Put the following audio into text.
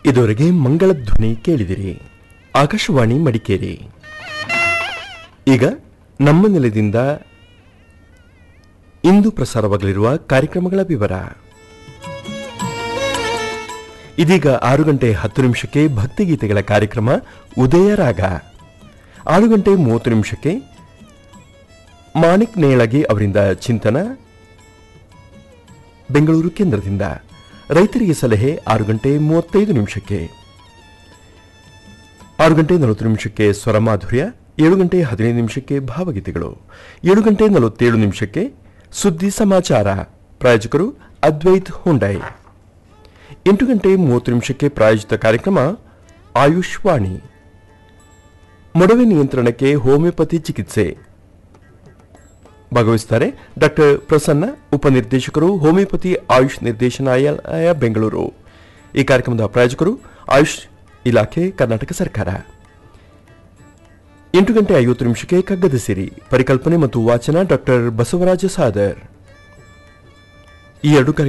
ಇದುವರೆಗೆ ಮಂಗಳ ಧ್ವನಿ ಕೇಳಿದಿರಿ ಆಕಾಶವಾಣಿ ಮಡಿಕೇರಿ ಈಗ ನಮ್ಮ ನೆಲದಿಂದ ಇಂದು ಪ್ರಸಾರವಾಗಲಿರುವ ಕಾರ್ಯಕ್ರಮಗಳ ವಿವರ ಇದೀಗ ಆರು ಗಂಟೆ ಹತ್ತು ನಿಮಿಷಕ್ಕೆ ಭಕ್ತಿಗೀತೆಗಳ ಕಾರ್ಯಕ್ರಮ ಉದಯ ರಾಗ ಆರು ಗಂಟೆ ಮೂವತ್ತು ನಿಮಿಷಕ್ಕೆ ಮಾಣಿಕ್ ನೇಳಗಿ ಅವರಿಂದ ಚಿಂತನ ಬೆಂಗಳೂರು ಕೇಂದ್ರದಿಂದ ರೈತರಿಗೆ ಸಲಹೆ ಆರು ಗಂಟೆ ಮೂವತ್ತೈದು ನಿಮಿಷಕ್ಕೆ ಆರು ಗಂಟೆ ನಲವತ್ತು ನಿಮಿಷಕ್ಕೆ ಸ್ವರಮಾಧುರ್ಯ ಏಳು ಗಂಟೆ ಹದಿನೈದು ನಿಮಿಷಕ್ಕೆ ಭಾವಗೀತೆಗಳು ಏಳು ಗಂಟೆ ನಲವತ್ತೇಳು ನಿಮಿಷಕ್ಕೆ ಸುದ್ದಿ ಸಮಾಚಾರ ಪ್ರಾಯೋಜಕರು ಅದ್ವೈತ್ ಹುಂಡೈ ಎಂಟು ಗಂಟೆ ಮೂವತ್ತು ನಿಮಿಷಕ್ಕೆ ಪ್ರಾಯೋಜಿತ ಕಾರ್ಯಕ್ರಮ ಆಯುಷ್ ವಾಣಿ ಮೊಡವೆ ನಿಯಂತ್ರಣಕ್ಕೆ ಹೋಮಿಯೋಪತಿ ಚಿಕಿತ್ಸೆ ಭಾಗವಹಿಸುತ್ತಾರೆ ಡಾಕ್ಟರ್ ಪ್ರಸನ್ನ ಉಪನಿರ್ದೇಶಕರು ಹೋಮಿಯೋಪತಿ ಆಯುಷ್ ನಿರ್ದೇಶನಾಲಯ ಬೆಂಗಳೂರು ಈ ಕಾರ್ಯಕ್ರಮದ ಪ್ರಾಯೋಜಕರು ಆಯುಷ್ ಇಲಾಖೆ ಕರ್ನಾಟಕ ಸರ್ಕಾರ ಎಂಟು ಗಂಟೆ ಐವತ್ತು ನಿಮಿಷಕ್ಕೆ ಕಗ್ಗದ ಸಿರಿ ಪರಿಕಲ್ಪನೆ ಮತ್ತು ವಾಚನ ಡಾಕ್ಟರ್ ಬಸವರಾಜ ಸಾದರ್ ಈ ಎರಡು ಕಾರ್ಯಕ್ರಮ